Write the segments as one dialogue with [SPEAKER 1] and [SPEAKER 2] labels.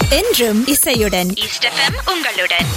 [SPEAKER 1] என்றும் இசையுடன்
[SPEAKER 2] உங்களுடன்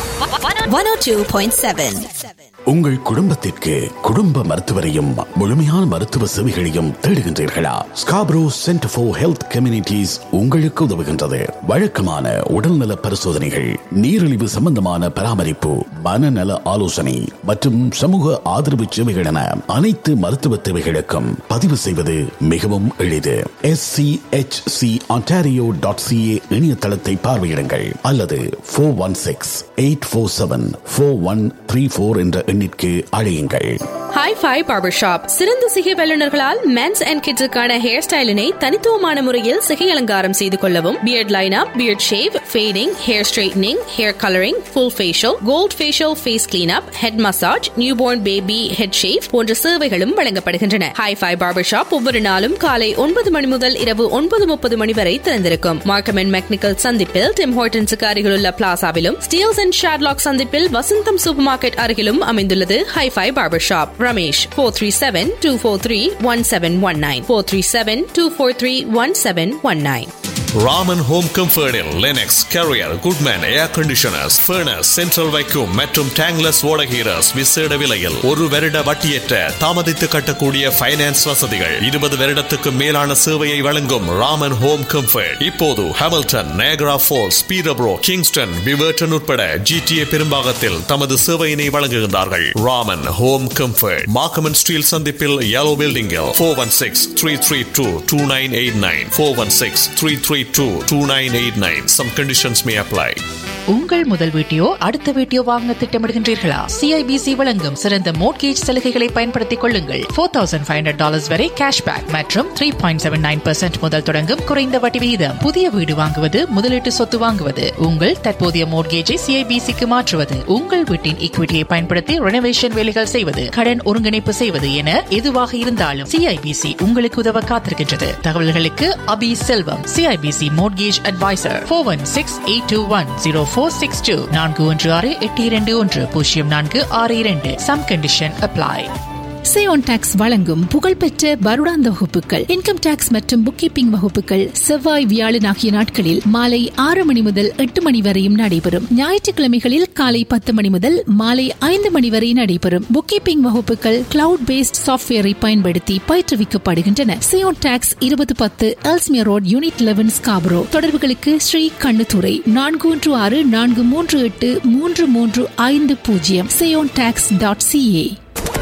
[SPEAKER 1] one O two point seven
[SPEAKER 3] உங்கள் குடும்பத்திற்கு குடும்ப மருத்துவரையும் முழுமையான மருத்துவ சேவைகளையும் தேடுகின்றீர்களா Scarborough centre for health communities உங்களுக்கு உதவுகின்றது வழக்கமான உடல்நல பரிசோதனைகள் நீரிழிவு சம்பந்தமான பராமரிப்பு மனநல ஆலோசனை மற்றும் சமூக ஆதரவு சேவைகள் என அனைத்து மருத்துவ தேவைகளுக்கும் பதிவு செய்வது மிகவும் எளிது S C H C Ontario dot CA இணையதளத்தை பார்வையிடுங்கள் அல்லது four one six eight four seven four one three four என்ற எண்ணிற்கு அழையுங்கள்
[SPEAKER 4] ஹாய் ஃபை பார்பர் ஷாப் சிறந்த சிகை வல்லுநர்களால் மென்ஸ் அண்ட் கிட்ஸுக்கான ஹேர் ஸ்டைலினை தனித்துவமான முறையில் சிகை அலங்காரம் செய்து கொள்ளவும் beard lineup beard shave fading hair straightening hair colouring full facial gold facial face cleanup head massage new born baby head shave போன்ற சேவைகளும் வழங்கப்படுகின்றன ஹாய் ஃபை பார்பர் ஷாப் ஒவ்வொரு நாளும் காலை ஒன்பது மணி முதல் இரவு ஒன்பது முப்பது மணி வரை திறந்திருக்கும் மார்க்கம் அண்ட் மெக்னிக்கல் சந்திப்பில் டிம் ஹோட்டன்ஸுக்கு அருகிலுள்ள பிளாசாவிலும் ஸ்டீல்ஸ் அண்ட் ஷாட்லாக் சந்திப்பில் வசந்தம் சூப்பர் மார்க்கெட் அருகிலும் அமைந்துள்ளது hi fi barber shop Ramesh four three seven two four three one seven one nine four three seven two four three one seven one nine
[SPEAKER 5] Raman home கம்ஃபர்டில் Lennox Carrier Goodman air conditioners furnace central vacuum மற்றும் tankless ஓடகீரஸ் விசேட விலையில் ஒரு வருட வட்டியற்ற தாமதித்து கட்டக்கூடிய finance வசதிகள் இருபது வருடத்துக்கு மேலான சேவையை வழங்கும் ராமன் ஹோம் கம்ஃபர்ட் இப்போது Hamilton Niagara Falls Peterborough Kingston விவர்டன் உட்பட ஜிடிஏ பெரும்பாகத்தில் தமது சேவையினை வழங்குகின்றார்கள் Raman home comfort Markham Steeles சந்திப்பில் yellow பில்டிங்கில் four one six three three two two nine eight nine four one six three three two two nine eight nine some conditions may apply
[SPEAKER 6] உங்கள் முதல் வீட்டையோ அடுத்த வீட்டையோ வாங்க திட்டமிடுகின்றீர்களா சிஐபிசி வழங்கும் சிறந்த மோட்கேஜ் சலுகைகளை பயன்படுத்திக் கொள்ளுங்கள் four thousand five hundred dollars வரை கேஷ்பேக் மற்றும் த்ரீ பாயிண்ட் செவன் நைன் முதல் தொடங்கும் குறைந்த வட்டி விகிதம் புதிய வீடு வாங்குவது முதலீட்டு சொத்து வாங்குவது உங்கள் தற்போதைய மோட்கேஜை சிஐபிசிக்கு மாற்றுவது உங்கள் வீட்டின் ஈக்விட்டியை பயன்படுத்தி ரெனோவேஷன் வேலைகள் செய்வது கடன் ஒருங்கிணைப்பு செய்வது என எதுவாக இருந்தாலும் சிஐபிசி உங்களுக்கு உதவ காத்திருக்கின்றது தகவல்களுக்கு Abi Selvam CIBC mortgage advisor four one six eight two one zero four six two நான்கு ஒன்று ஆறு எட்டு இரண்டு ஒன்று பூஜ்ஜியம் நான்கு ஆறு இரண்டு some condition apply
[SPEAKER 7] Seyon tax வழங்கும் புகழ்பெற்ற வருடாந்த வகுப்புகள் இன்கம் டாக்ஸ் மற்றும் புக் கீப்பிங் வகுப்புகள் செவ்வாய் வியாழன் ஆகிய நாட்களில் மாலை ஆறு மணி முதல் எட்டு மணி வரையும் நடைபெறும் ஞாயிற்றுக்கிழமைகளில் காலை பத்து மணி முதல் மாலை ஐந்து மணி வரை நடைபெறும் புக் கீப்பிங் வகுப்புகள் கிளவுட் பேஸ்ட் சாஃப்ட்வேரை பயன்படுத்தி பயிற்றுவிக்கப்படுகின்றன சேயோன் டாக்ஸ் இருபது பத்து Ellesmere road unit eleven Scarborough தொடர்புகளுக்கு ஸ்ரீ கண்ணுத்துறை நான்கு ஒன்று ஆறு நான்கு மூன்று எட்டு மூன்று மூன்று ஐந்து பூஜ்ஜியம் சேயோன் டாக்ஸ் டாட் சிஏ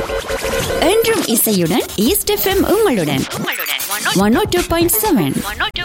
[SPEAKER 1] என்றும் இசையுடன் ஈஸ்ட் எஃப்எம் உங்களுடன் one O two point seven